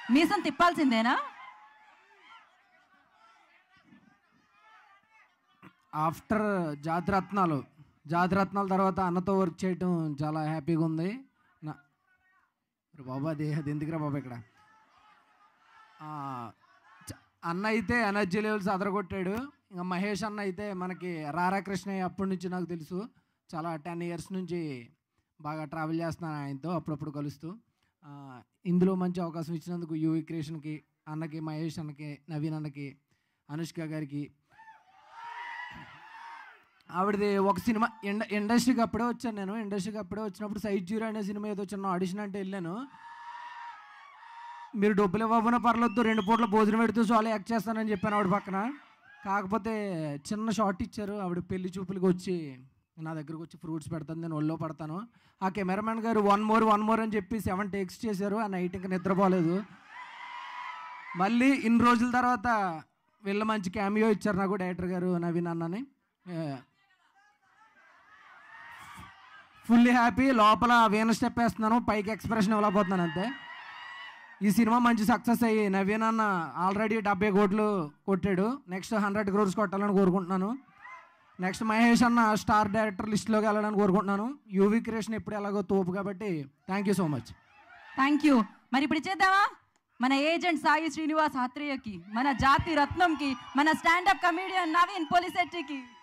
మీసం తిప్పాల్సిందేనా ఆఫ్టర్ జాతిరత్నాలు జాతిరత్నాల తర్వాత అన్నతో వర్క్ చేయటం చాలా హ్యాపీగా ఉంది నా మరి బాబా అది అది ఎందుకురా బాబా ఇక్కడ ఆ, చ- అన్న అయితే ఎనర్జీ లెవెల్స్ అదరగొట్టాడు ఇంకా మహేష్ అన్న అయితే మనకి రారా కృష్ణయ్య అప్పటి నుంచి నాకు తెలుసు చాలా టెన్ ఇయర్స్ నుంచి బాగా ట్రావెల్ చేస్తున్నాను ఆయనతో అప్పుడప్పుడు కలుస్తూ ఆ, ఇందులో మంచి అవకాశం ఇచ్చినందుకు యూవి క్రియేషన్కి అన్నకి మహేష్ అన్నకి నవీన్ అన్నకి అనుష్క గారికి ఆవిడది ఒక సినిమా ఇండ ఇండస్ట్రీకి అప్పుడే వచ్చాను నేను ఇండస్ట్రీకి అప్పుడే వచ్చినప్పుడు సైజ్ జీరో అనే సినిమా ఏదో చిన్న ఆడిషన్ అంటే వెళ్ళాను మీరు డబ్బులు ఇవ్వకపోయినా పర్లేదు రెండు పూట్ల భోజనం పెడుతూ చాలా యాక్ట్ చేస్తానని చెప్పాను ఆవిడ పక్కన కాకపోతే చిన్న షార్ట్ ఇచ్చారు ఆవిడ పెళ్లి చూపులకి వచ్చి నా దగ్గరకు వచ్చి ఫ్రూట్స్ పెడతాను నేను ఒళ్ళో పడతాను ఆ కెమెరామెన్ గారు వన్ మోర్ వన్ మోర్ అని చెప్పి సెవెన్ టేక్స్ చేశారు ఆ నైట్ ఇంకా నిద్రపోలేదు మళ్ళీ ఇన్ని రోజుల తర్వాత వీళ్ళ మంచి క్యామియో ఇచ్చారు నాకు డైరెక్టర్ గారు నవీన్ అన్నని ఫుల్లీ హ్యాపీ లోపల వీణ స్టెప్ వేస్తున్నాను పైకి ఎక్స్ప్రెషన్ ఇవ్వలేకపోతున్నాను అంతే ఈ సినిమా మంచి సక్సెస్ అయ్యి నవీన్ అన్న ఆల్రెడీ డెబ్బై కోట్లు కొట్టాడు నెక్స్ట్ హండ్రెడ్ క్రోర్స్ కొట్టాలని కోరుకుంటున్నాను నెక్స్ట్ మహేష్ అన్న స్టార్ డైరెక్టర్ లిస్ట్లోకి వెళ్ళాలని కోరుకుంటున్నాను యూవీ క్రియేషన్ ఎప్పుడు ఎలాగో తోపు కాబట్టి thank you so much thank you మరి ఇప్పుడు చేద్దామా మన ఏజెంట్ సాయి శ్రీనివాస్ ఆత్రేయకి మన జాతి రత్నంకి మన స్టాండప్ కమీడియన్ నవీన్ పోలిసెట్టికి